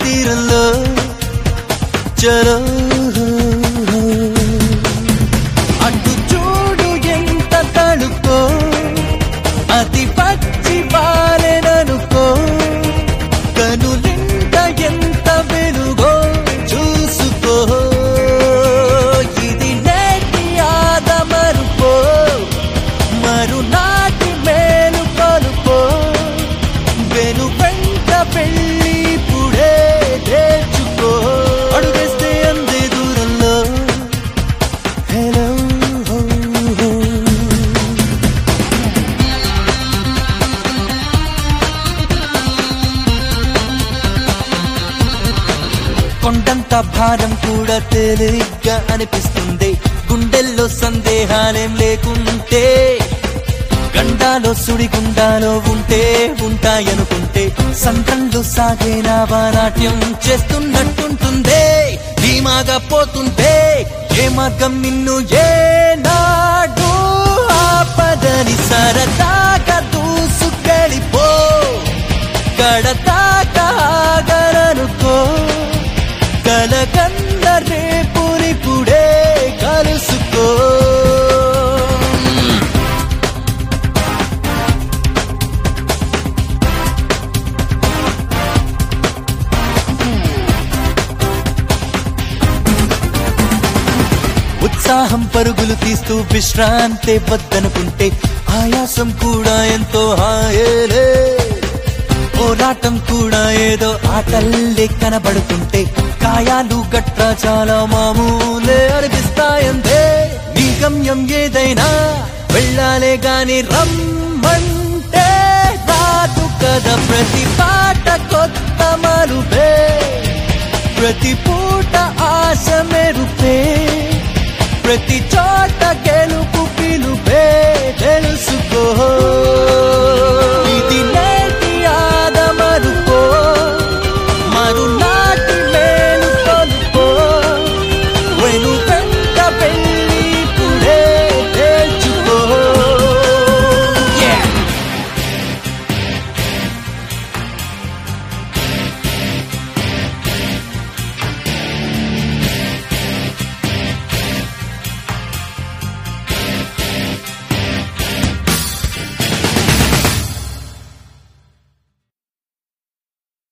తీరంలో చలో అటు చూడు ఎంత తడుకో అది పచ్చి పాలెననుకో కనులింట ఎంత వెలుగో చూసుకో ఇది నేటి ఆదమరుకో మరునాటి మేలు కొలుకో వెను వెంట పెళ్ళి పుడే తెచ్చుకో అడుగేస్తే అందే దూరంలో హలో కొండంత భారం కూడా తేలిగ్గా అనిపిస్తుంది గుండెల్లో సందేహాలేం లేకుంటే గండాలో సుడిగుండాలో ఉంటే ఉంటాయనుకుంటే సంతంలో సాగే నాట్యం చేస్తున్నట్టుంటుందే ధీమాగా పోతుంటే ఏ మార్గం నిన్ను ఏ నాడు ఆపదని సరదాగా దూసుకెళ్ళిపో కడతాకాగరనుకో కలకన్న రేపురిపుడే కలుసుకో ఉత్సాహం పరుగులు తీస్తూ విశ్రాంతి వద్దనుకుంటే ఆయాసం కూడా ఎంతో హాయేలే పోరాటం కూడా ఏదో ఆటల్లే కనబడుతుంటే కాయాలు గట్రా చాలా మామూలే అనిపిస్తాయందే నీ గమ్యం ఏదైనా వెళ్ళాలే గాని రమ్మంటే రాదు కదా ప్రతి పాట కొత్త మరుపే ప్రతి పూట ఆశ మెరుపే ప్రతి చోట గెలుపు పిలుపే తెలుసుకో